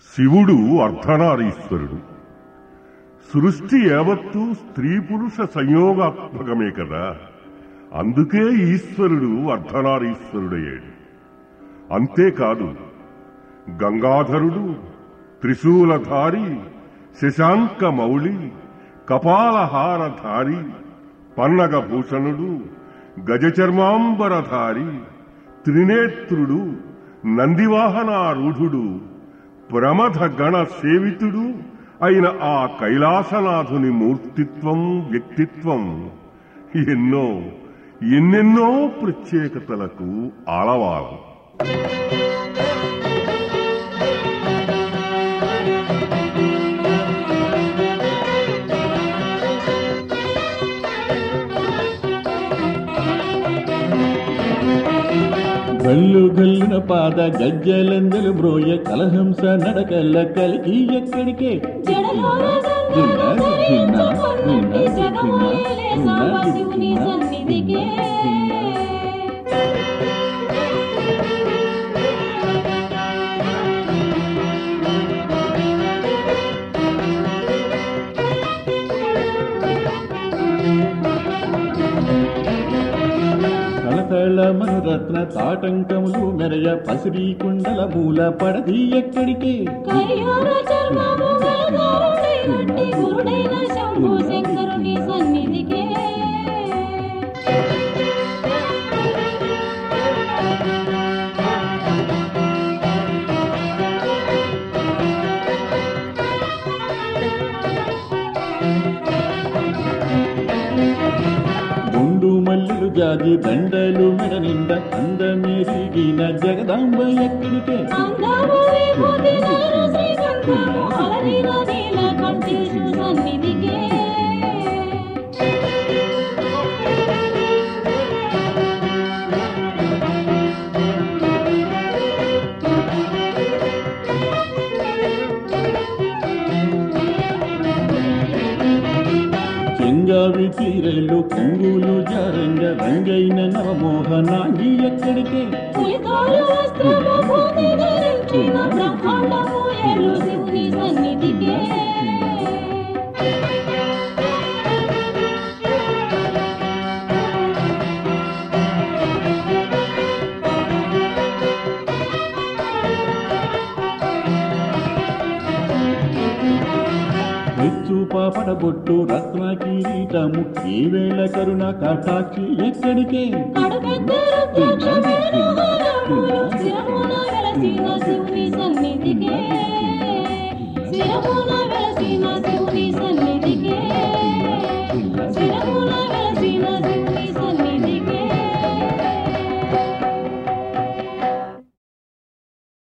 శివుడు అర్ధనారీశ్వరుడు సృష్టి యావత్తు స్త్రీ పురుష సంయోగాత్మకమే కదా అందుకే ఈశ్వరుడు అర్ధనారీశ్వరుడయ్యాడు అంతేకాదు గంగాధరుడు త్రిశూలధారి శశాంక మౌళి కపాలహారధారి పన్నగభూషణుడు గజచర్మాంబరధారి త్రినేత్రుడు నందివాహనారూఢుడు ప్రమథ గణ సేవితుడు అయిన ఆ కైలాసనాథుని మూర్తిత్వం వ్యక్తిత్వం ఎన్నో ఎన్నెన్నో ప్రత్యేకతలకు ఆలవాలం గల్లు గల్లున పాద గజ్జలందలు బ్రోయ కలహంస నడకల్ల కలిగి ఎక్కడికే జడలోన గంగలు ధరించుకొన్నట్టి జగమోయలే సాంబశివుని సన్నిధికే. తలతళ మనురత్న తాటంకములు మెరయ పసిరి కుండల మూల పడది ఎక్కడికే కయ్యూర చర్మము గలధారుడైనట్టి గురుడైన శంభు శంకరుని సన్నిధికే గుండు మల్లెలు జాజి దండలు మెడ నిండ అందమెరిగిన జగదాంబ ఎక్కడికే అందము విభూతి నర శ్రీకంఠము అలరిన నీలకంఠేశు సన్నిధికే చెంగావి తీరెళ్ళు కొంగులు జారంగ రంగైన నవమోహనాంగి ఎక్కడికే పులితోలు వస్త్రము భూమి ధరించిన బ్రహ్మాండము ఏలు శివుని సన్నిధికే మెచ్చు పాపడబొట్టు రత్న కిరీటము ఈ వేళ కరుణ కటాక్షి ఎక్కడికే కడుపెత్త రుద్రాక్ష వేణుహారములు శిరమున వెలసిన శివుని సన్నిధికే శిరమున వెలసిన శివుని సన్నిధికే శిరమున వెలసిన